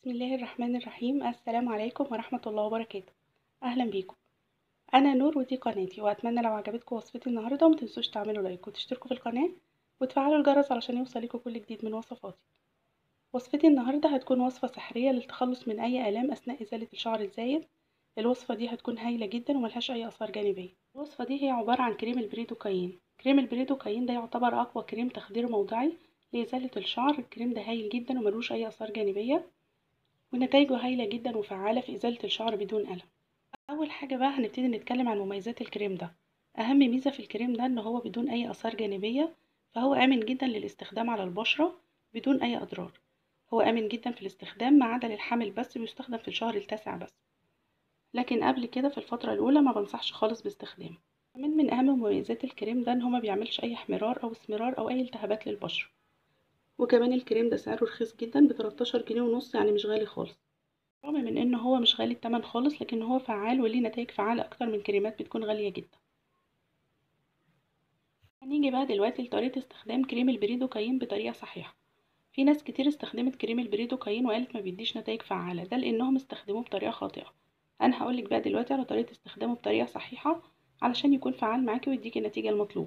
بسم الله الرحمن الرحيم السلام عليكم ورحمة الله وبركاته أهلا بيكم أنا نور ودي قناتي وأتمنى لو عجبتكم وصفتي النهاردة متنسوش تعملوا لايك وتشتركوا في القناة وتفعلوا الجرس علشان يوصلكوا كل جديد من وصفاتي وصفتي النهاردة هتكون وصفة سحرية للتخلص من أي آلام أثناء إزالة الشعر الزايد الوصفة دي هتكون هايلة جدا وملهاش أي آثار جانبية الوصفة دي هي عبارة عن كريم البريدوكاين كريم البريدوكاين ده يعتبر أقوى كريم تخدير موضعي لإزالة الشعر الكريم ده هايل جدا وملوش أي آثار جانبية ونتائجه هايلة جدا وفعالة في إزالة الشعر بدون ألم أول حاجة بقى هنبتدي نتكلم عن مميزات الكريم ده أهم ميزة في الكريم ده إن هو بدون أي آثار جانبية فهو آمن جدا للاستخدام على البشرة بدون أي أضرار هو آمن جدا في الاستخدام ما عدا للحمل بس بيستخدم في الشهر التاسع بس لكن قبل كده في الفترة الأولى ما بنصحش خالص باستخدامه كمان من أهم مميزات الكريم ده إن هو ما بيعملش أي احمرار أو اسمرار أو أي التهابات للبشرة وكمان الكريم ده سعره رخيص جدا بتلاتاشر جنيه ونص يعني مش غالي خالص رغم من ان هو مش غالي التمن خالص لكن هو فعال وليه نتائج فعالة اكتر من كريمات بتكون غالية جدا هنيجي بقى دلوقتي لطريقة استخدام كريم البريدوكاين بطريقة صحيحة في ناس كتير استخدمت كريم البريدوكاين وقالت ما بيديش نتائج فعالة ده لانهم استخدموه بطريقة خاطئة انا هقولك بقى دلوقتي على طريقة استخدامه بطريقة صحيحة علشان يكون فعال معاكي ويديكي النتيجة المطلوبة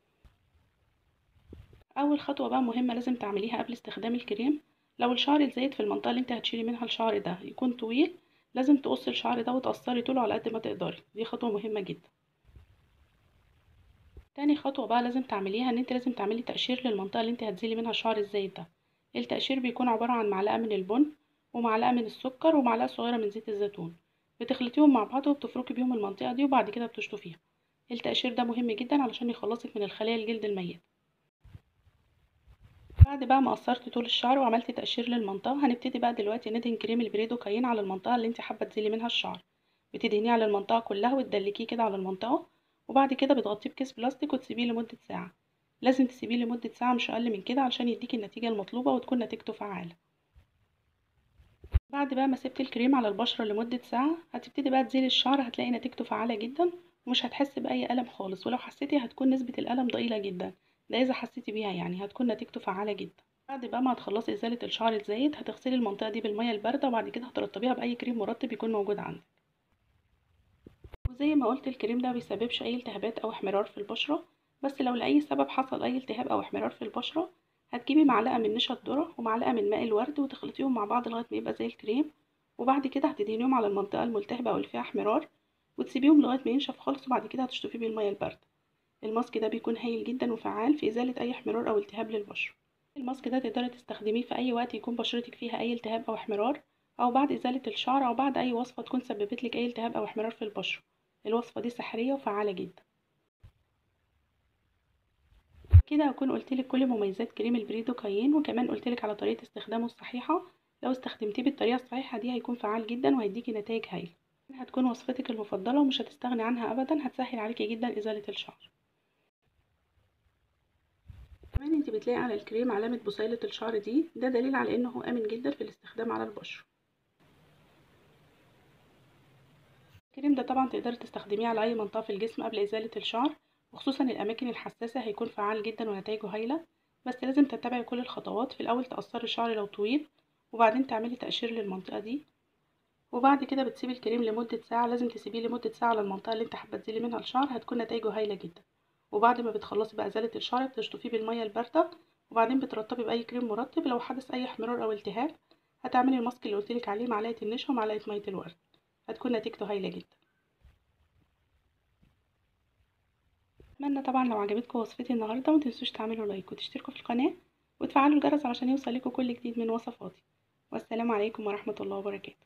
اول خطوه بقى مهمه لازم تعمليها قبل استخدام الكريم لو الشعر الزايد في المنطقه اللي انت هتشيلي منها الشعر ده يكون طويل لازم تقصي الشعر ده وتقصري طوله على قد ما تقدري دي خطوه مهمه جدا تاني خطوه بقى لازم تعمليها ان انت لازم تعملي تقشير للمنطقه اللي انت هتزيلي منها الشعر الزايد ده التقشير بيكون عباره عن معلقه من البن ومعلقه من السكر ومعلقه صغيره من زيت الزيتون بتخلطيهم مع بعض وبتفركي بيهم المنطقه دي وبعد كده بتشطفيها التقشير ده مهم جدا علشان يخلصك من الخلايا الجلد الميت بعد بقى ما قصرت طول الشعر وعملت تقشير للمنطقه هنبتدي بقى دلوقتي ندهن كريم البريدوكاين على المنطقه اللي انت حابه تزيلي منها الشعر بتدهنيه على المنطقه كلها وتدلكيه كده على المنطقه وبعد كده بتغطيه بكيس بلاستيك وتسيبيه لمده ساعه لازم تسيبيه لمده ساعه مش اقل من كده علشان يديكي النتيجه المطلوبه وتكون نتيجته فعاله بعد بقى ما سبت الكريم على البشره لمده ساعه هتبتدي بقى تزيلي الشعر هتلاقي نتيجته فعاله جدا ومش هتحسي باي الم خالص ولو حسيتي هتكون نسبه الالم ضئيله جدا ده اذا حسيتي بيها يعني هتكون نتيجته فعاله جدا بعد بقى ما هتخلصي ازاله الشعر الزايد هتغسلي المنطقه دي بالميه البارده وبعد كده هترطبيها باي كريم مرطب يكون موجود عندك وزي ما قلت الكريم ده بيسببش اي التهابات او احمرار في البشره بس لو لاي سبب حصل اي التهاب او احمرار في البشره هتجيبي معلقه من نشا الذره ومعلقه من ماء الورد وتخلطيهم مع بعض لغايه ما يبقى زي الكريم وبعد كده هتدهنيهم على المنطقه الملتهبه او اللي فيها احمرار وتسيبيهم لغايه ما ينشف خالص وبعد كده هتشطفيه بالميه البارده الماسك ده بيكون هايل جدا وفعال في ازاله اي احمرار او التهاب للبشره الماسك ده تقدري تستخدميه في اي وقت يكون بشرتك فيها اي التهاب او احمرار او بعد ازاله الشعر او بعد اي وصفه تكون سببت لك اي التهاب او احمرار في البشره الوصفه دي سحريه وفعاله جدا كده اكون قلتلك كل مميزات كريم البريدوكاين وكمان قلتلك على طريقه استخدامه الصحيحه لو استخدمتيه بالطريقه الصحيحه دي هيكون فعال جدا وهيديكي نتائج هايله هتكون وصفتك المفضله ومش هتستغني عنها ابدا هتسهل عليكي جدا ازاله الشعر كمان انت بتلاقي على الكريم علامة بصيلة الشعر دي ده دليل على انه امن جدا في الاستخدام على البشرة الكريم ده طبعا تقدري تستخدميه على اي منطقة في الجسم قبل ازالة الشعر وخصوصا الاماكن الحساسة هيكون فعال جدا ونتائجه هايلة بس لازم تتبعي كل الخطوات في الاول تقصري الشعر لو طويل وبعدين تعملي تقشير للمنطقة دي وبعد كده بتسيبي الكريم لمدة ساعة لازم تسيبيه لمدة ساعة على المنطقة اللي انت حابة تزيلي منها الشعر هتكون نتائجه هايلة جدا وبعد ما بتخلصي بقى ازاله الشعر بتشطفيه بالميه البارده وبعدين بترطبي باي كريم مرطب لو حدث اي احمرار او التهاب هتعملي الماسك اللي قلتلك عليه معلقه النشا ومعلقه ميه الورد هتكون نتيجته هايله جدا اتمنى طبعا لو عجبتكم وصفتي النهارده متنسوش تعملوا لايك وتشتركوا في القناه وتفعلوا الجرس علشان يوصل لكم كل جديد من وصفاتي والسلام عليكم ورحمه الله وبركاته